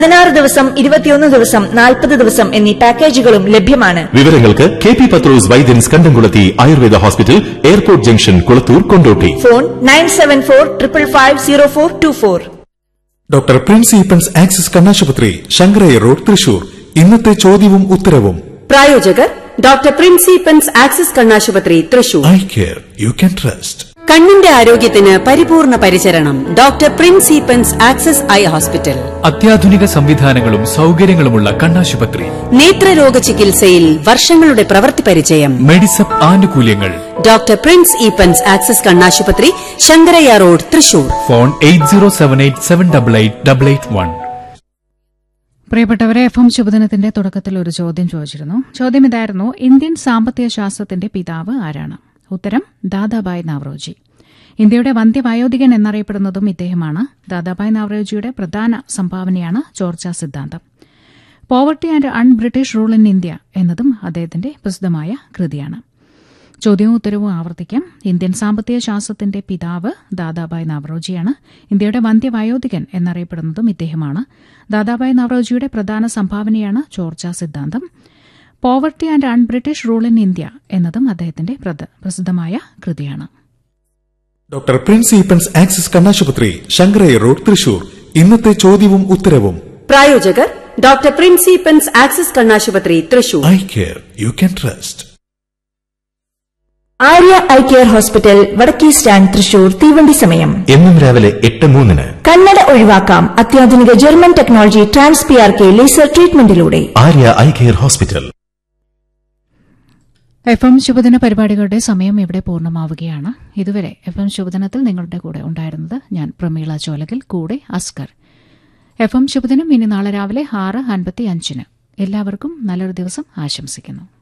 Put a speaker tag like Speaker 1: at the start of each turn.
Speaker 1: പതിനാറ് ദിവസം ഇരുപത്തിയൊന്ന് ദിവസം നാൽപ്പത് ദിവസം എന്നീ പാക്കേജുകളും ലഭ്യമാണ്
Speaker 2: വിവരങ്ങൾക്ക് K P Pathros Vaidyans Kandamkulathi Ayurveda hospital airport junction Kulathur Kondotty
Speaker 1: phone nine seven four triple five zero four two four
Speaker 3: doctor prince Eappens axis കണ്ണാശുപത്രി ശങ്കരയ റോഡ് തൃശൂർ ഇന്നത്തെ ചോദ്യവും ഉത്തരവും
Speaker 4: പ്രായോജകർ ഡോക്ടർ പ്രിൻസിപ്പൻസ് ആക്സിസ് കണ്ണാശുപത്രി Thrissur
Speaker 3: eye care you can trust
Speaker 4: കണ്ണിന്റെ ആരോഗ്യത്തിന് പരിപൂർണ പരിചരണം ഡോക്ടർ പ്രിൻസിപ്പൻസ് ആക്സിസ് ഐ ഹോസ്പിറ്റൽ
Speaker 5: അത്യാധുനിക സംവിധാനങ്ങളും സൗകര്യങ്ങളുമുള്ള കണ്ണാശുപത്രി
Speaker 4: നേത്രരോഗ ചികിത്സയിൽ വർഷങ്ങളുടെ പ്രവൃത്തി പരിചയം
Speaker 5: മെഡിസപ്പ് ആനുകൂല്യങ്ങൾ
Speaker 4: ഡോക്ടർ പ്രിൻസ് ഈപ്പൻസ് ആക്സിസ് കണ്ണാശുപത്രി Sankaraiah road Thrissur
Speaker 5: phone eight zero seven eight seven double eight double eight one
Speaker 6: പ്രിയപ്പെട്ടവരെ എഫ് എം ശുഭദിനത്തിന്റെ തുടക്കത്തിൽ ഒരു ചോദ്യം ചോദിച്ചിരുന്നു ചോദ്യം ഇതായിരുന്നു ഇന്ത്യൻ സാമ്പത്തിക ശാസ്ത്രത്തിന്റെ പിതാവ് ആരാണ് ഉത്തരം ദാദാബായ് നവറോജി ഇന്ത്യയുടെ വന്ധ്യവയോധികൻ എന്നറിയപ്പെടുന്നതും ഇദ്ദേഹമാണ് ദാദാബായ് നവറോജിയുടെ പ്രധാന സംഭാവനയാണ് ചോർച്ച സിദ്ധാന്തം poverty and un British rule in India എന്നതും അദ്ദേഹത്തിന്റെ പ്രസിദ്ധമായ കൃതിയാണ് ചോദ്യവും ഉത്തരവും ആവർത്തിക്കാം ഇന്ത്യൻ സാമ്പത്തിക ശാസ്ത്രത്തിന്റെ പിതാവ് ദാദാബായ് നവറോജിയാണ് ഇന്ത്യയുടെ വന്ധ്യവയോധികൻ എന്നറിയപ്പെടുന്നതും ഇദ്ദേഹമാണ് ദാദാബായ് നവറോജിയുടെ പ്രധാന സംഭാവനയാണ് ചോർച്ച സിദ്ധാന്തം poverty and un British rule in India എന്നതും അദ്ദേഹത്തിന്റെ പ്രധ- പ്രസിദ്ധമായ കൃതിയാണ്
Speaker 3: ഡോക്ടർ പ്രിൻസ് ഈപ്പൻസ് ആക്സിസ് കണ്ണാശുപത്രി ശങ്കരയ റോഡ് തൃശൂർ ഇന്നത്തെ ചോദ്യവും ഉത്തരവും
Speaker 4: പ്രായോജകർ ഡോക്ടർ പ്രിൻസിപ്പൻസ് ആക്സിസ് കണ്ണാശുപത്രി Thrissur
Speaker 3: eye care you can trust
Speaker 1: Arya eye care hospital വടക്കേ സ്റ്റാൻഡ് തൃശൂർ തീവണ്ടി സമയം
Speaker 2: എന്നും രാവിലെ എട്ട് മൂന്നിന്
Speaker 1: കണ്ണട ഒഴിവാക്കാം അത്യാധുനിക German technology trans P R K laser ട്രീറ്റ്മെന്റിലൂടെ
Speaker 2: Arya eye care hospital
Speaker 6: F M ശുഭദിന പരിപാടികളുടെ സമയം ഇവിടെ പൂർണ്ണമാവുകയാണ് ഇതുവരെ എഫ് എം ശുഭദിനത്തിൽ നിങ്ങളുടെ കൂടെ ഉണ്ടായിരുന്നത് ഞാൻ പ്രമീള ചോലകിൽ കൂടെ അസ്കർ എഫ് എം ശുഭദിനം ഇനി നാളെ രാവിലെ ആറ് അൻപത്തി അഞ്ചിന് എല്ലാവർക്കും നല്ലൊരു ദിവസം ആശംസിക്കുന്നു